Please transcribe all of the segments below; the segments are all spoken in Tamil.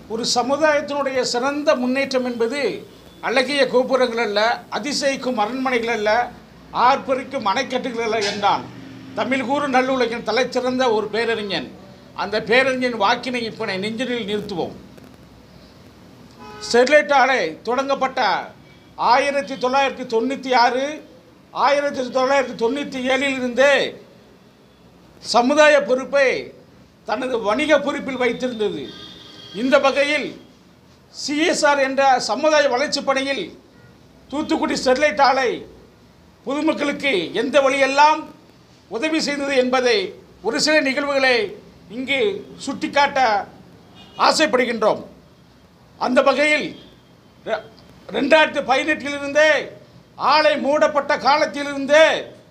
ஒரு சமுதாயத்தினுடைய சிறந்த முன்னேற்றம் என்பது அழகிய கோபுரங்கள் அல்ல அதிசயிக்கும் அரண்மனைகள் அல்ல ஆர்ப்பரிக்கும் அணைக்கட்டுகள் அல்ல என்றான் தமிழ் கூறும் நல்லுலகின் தலைச்சிறந்த ஒரு பேரறிஞன் அந்த பேரறிஞன் வாக்கினை இப்பனை நெஞ்சினில் நிறுத்துவோம் ஸ்டெர்லைட் ஆலை தொடங்கப்பட்ட ஆயிரத்தி தொள்ளாயிரத்தி தொண்ணூற்றி ஆறு ஆயிரத்தி தொள்ளாயிரத்தி தொண்ணூற்றி ஏழில் இருந்தே சமுதாய பொறுப்பை தனது வணிக பொறுப்பில் வைத்திருந்தது இந்த வகையில் சிஎஸ்ஆர் என்ற சமுதாய வளர்ச்சிப் பணியில் தூத்துக்குடி ஸ்டெர்லைட் ஆலை பொதுமக்களுக்கு எந்த வழியெல்லாம் உதவி செய்தது என்பதை ஒரு சில நிகழ்வுகளை இங்கு சுட்டிக்காட்ட ஆசைப்படுகின்றோம் அந்த வகையில் ரெ- ரெண்டாயிரத்தி பதினெட்டிலிருந்தே ஆலை மூடப்பட்ட காலத்திலிருந்தே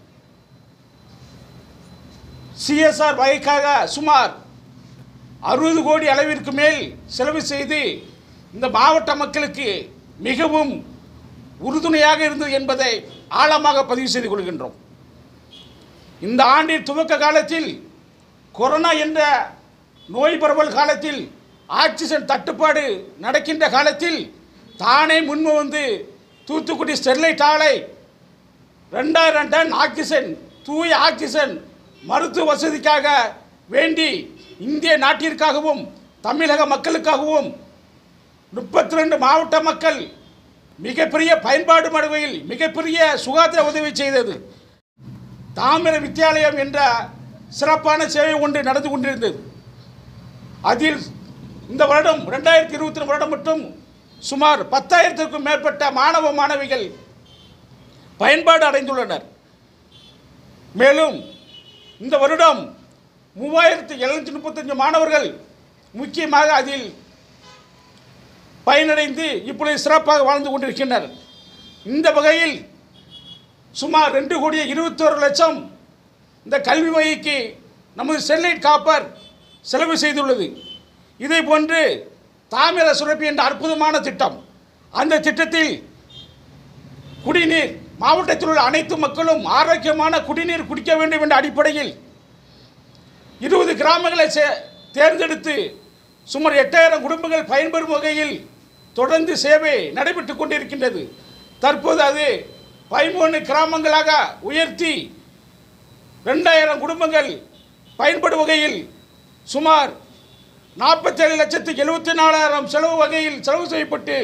சிஎஸ்ஆர் வகைக்காக சுமார் அறுபது கோடி அளவிற்கு மேல் செலவு செய்து இந்த மாவட்ட மக்களுக்கு மிகவும் உறுதுணையாக இருந்தது என்பதை ஆழமாக பதிவு செய்து கொள்கின்றோம் இந்த ஆண்டின் துவக்க காலத்தில் கொரோனா என்ற நோய் பரவல் காலத்தில் ஆக்சிஜன் தட்டுப்பாடு நடக்கின்ற காலத்தில் தானே முன்மு வந்து தூத்துக்குடி ஸ்டெர்லைட் ஆலை ரெண்டாயிரம் டன் ஆக்சிஜன் தூய ஆக்சிஜன் மருத்துவ வசதிக்காக வேண்டி இந்திய நாட்டிற்காகவும் தமிழக மக்களுக்காகவும் முப்பத்தி ரெண்டு மாவட்ட மக்கள் மிகப்பெரிய பயன்பாடு மடுவையில் மிகப்பெரிய சுகாதார உதவி செய்தது தாமிர வித்தியாலயம் என்ற சிறப்பான சேவை ஒன்று நடந்து கொண்டிருந்தது அதில் இந்த வருடம் ரெண்டாயிரத்தி இருபத்தி ரெண்டு வருடம் மட்டும் சுமார் பத்தாயிரத்திற்கும் மேற்பட்ட மாணவ மாணவிகள் பயன்பாடு அடைந்துள்ளனர் மேலும் இந்த வருடம் மூவாயிரத்தி எழுநூற்றி முப்பத்தஞ்சு மாணவர்கள் முக்கியமாக அதில் பயனடைந்து இப்பொழுது சிறப்பாக வாழ்ந்து கொண்டிருக்கின்றனர் இந்த வகையில் சுமார் ரெண்டு கோடியே இருபத்தோரு லட்சம் இந்த கல்வி வகைக்கு நமது ஸ்டெர்லைட் காப்பர் செலவு செய்துள்ளது இதே போன்று தாமிர சுரப்பி என்ற அற்புதமான திட்டம் அந்த திட்டத்தில் குடிநீர் மாவட்டத்தில் உள்ள அனைத்து மக்களும் ஆரோக்கியமான குடிநீர் குடிக்க வேண்டும் என்ற அடிப்படையில் இருபது கிராமங்களை சே- தேர்ந்தெடுத்து சுமார் எட்டாயிரம் குடும்பங்கள் பயன்பெறும் வகையில் தொடர்ந்து சேவை நடைபெற்று கொண்டிருக்கின்றது தற்போது அது பதிமூணு கிராமங்களாக உயர்த்தி ரெண்டாயிரம் குடும்பங்கள் பயன்படும் வகையில் சுமார் நாற்பத்தேழு லட்சத்து எழுபத்தி நாலாயிரம் செலவு வகையில் செலவு செய்யப்பட்டு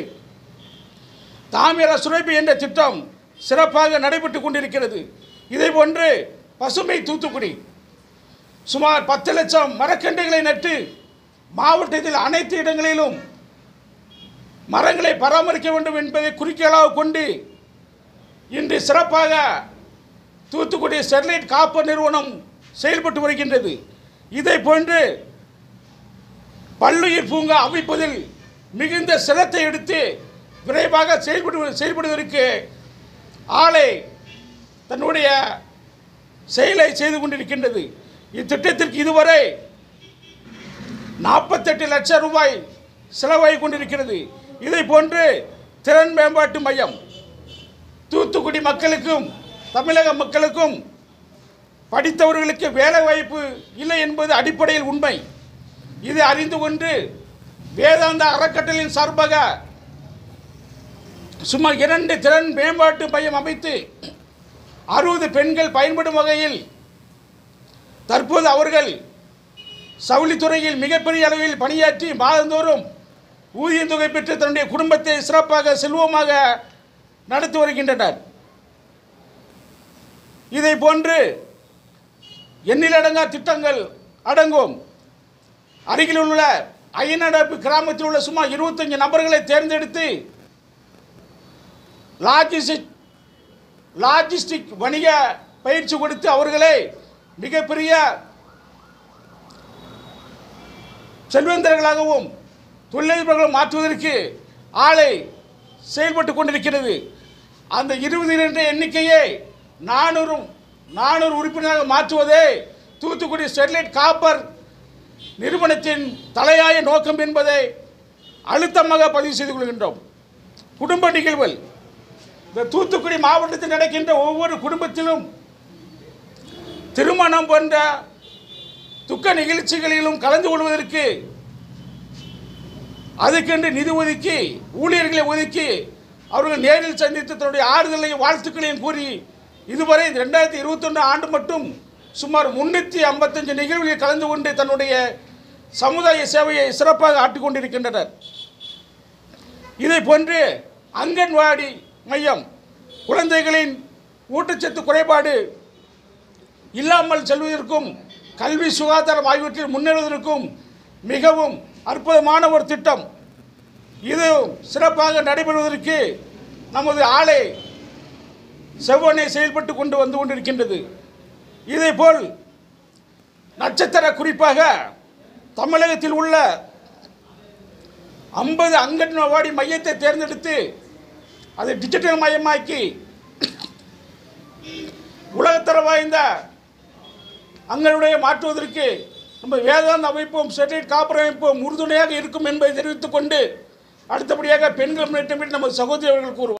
தாமிர சுரபி என்ற திட்டம் சிறப்பாக நடைபெற்று கொண்டிருக்கிறது இதே போன்று பசுமை தூத்துக்குடி சுமார் பத்து லட்சம் மரக்கன்றுகளை நட்டு மாவட்டத்தில் அனைத்து இடங்களிலும் மரங்களை பராமரிக்க வேண்டும் என்பதை குறிக்கோளாக கொண்டு இன்று சிறப்பாக தூத்துக்குடி ஸ்டெர்லைட் காப்பர் நிறுவனம் செயல்பட்டு வருகின்றது இதை போன்று பல்லுயிர் பூங்கா அமைப்பதில் மிகுந்த சிரத்தை எடுத்து விரைவாக செயல்படு செயல்படுவதற்கு ஆலை தன்னுடைய செயலை செய்து கொண்டிருக்கின்றது இத்திட்டத்திற்கு இதுவரை நாற்பத்தெட்டு லட்சம் ரூபாய் செலவாகி கொண்டிருக்கிறது இதை போன்று திறன் மேம்பாட்டு மையம் தூத்துக்குடி மக்களுக்கும் தமிழக மக்களுக்கும் படித்தவர்களுக்கு வேலை வாய்ப்பு இல்லை என்பது அடிப்படையில் உண்மை இதை அறிந்து கொண்டு வேதாந்த அறக்கட்டளையின் சார்பாக சுமார் இரண்டு திறன் மேம்பாட்டு மையம் அமைத்து அறுபது பெண்கள் பயன்படும் வகையில் தற்போது அவர்கள் சவுளித்துறையில் மிகப்பெரிய அளவில் பணியாற்றி மாதந்தோறும் ஊதியம் தொகை பெற்று தன்னுடைய குடும்பத்தை சிறப்பாக செல்வமாக நடத்தி வருகின்றனர் இதை போன்று எண்ணிலடங்கா திட்டங்கள் அடங்கும் அருகில் உள்ள அயனடப்பு கிராமத்தில் உள்ள சுமார் இருபத்தஞ்சு நபர்களை தேர்ந்தெடுத்து லாஜிஸ்டிக் லாஜிஸ்டிக் வணிக பயிற்சி கொடுத்து அவர்களை மிகப்பெரிய செல்வந்தர்களாகவும் தொழிலதிபர்களும் மாற்றுவதற்கு ஆலை செயல்பட்டு கொண்டிருக்கிறது அந்த இருபது என்ற எண்ணிக்கையை நானூறு நானூறு உறுப்பினராக மாற்றுவதே தூத்துக்குடி ஸ்டெர்லைட் காப்பர் நிறுவனத்தின் தலையாய நோக்கம் என்பதை அழுத்தமாக பதிவு செய்து கொள்கின்றோம் குடும்ப நிகழ்வுகள் இந்த தூத்துக்குடி மாவட்டத்தில் நடக்கின்ற ஒவ்வொரு குடும்பத்திலும் திருமணம் போன்ற துக்க நிகழ்ச்சிகளிலும் கலந்து கொள்வதற்கு அதுக்கென்று நிதி ஒதுக்கி ஊழியர்களை ஒதுக்கி அவர்கள் நேரில் சந்தித்து தன்னுடைய ஆறுதலையும் வாழ்த்துக்களையும் கூறி இதுவரை ரெண்டாயிரத்தி இருபத்தொன்று ஆண்டு மட்டும் சுமார் முன்னூற்றி ஐம்பத்தஞ்சு நிகழ்வுகளில் கலந்து கொண்டு தன்னுடைய சமுதாய சேவையை சிறப்பாக ஆட்டிக் கொண்டிருக்கின்றனர் இதை போன்று அங்கன்வாடி மையம் குழந்தைகளின் ஊட்டச்சத்து குறைபாடு இல்லாமல் செல்வதற்கும் கல்வி சுகாதாரம் ஆகியவற்றில் முன்னேறுவதற்கும் மிகவும் அற்புதமான ஒரு திட்டம் இது சிறப்பாக நடைபெறுவதற்கு நமது ஆலை செவ்வனை செயல்பட்டு கொண்டு வந்து கொண்டிருக்கின்றது இதேபோல் நட்சத்திர குறிப்பாக தமிழகத்தில் உள்ள ஐம்பது அங்கன்வாடி மையத்தை தேர்ந்தெடுத்து அதை டிஜிட்டல் மயமாக்கி உலகத்தர வாய்ந்த அங்களுடைய மாற்றுவதற்கு நம்ம வேதாந்த அமைப்பும் ஸ்டெட்லைட் காப்பர் அமைப்பும் உறுதுணையாக இருக்கும் என்பதை தெரிவித்துக் கொண்டு அடுத்தபடியாக பெண்கள் முன்னேற்றம் நமது சகோதரி அவர்கள் கூறுவார்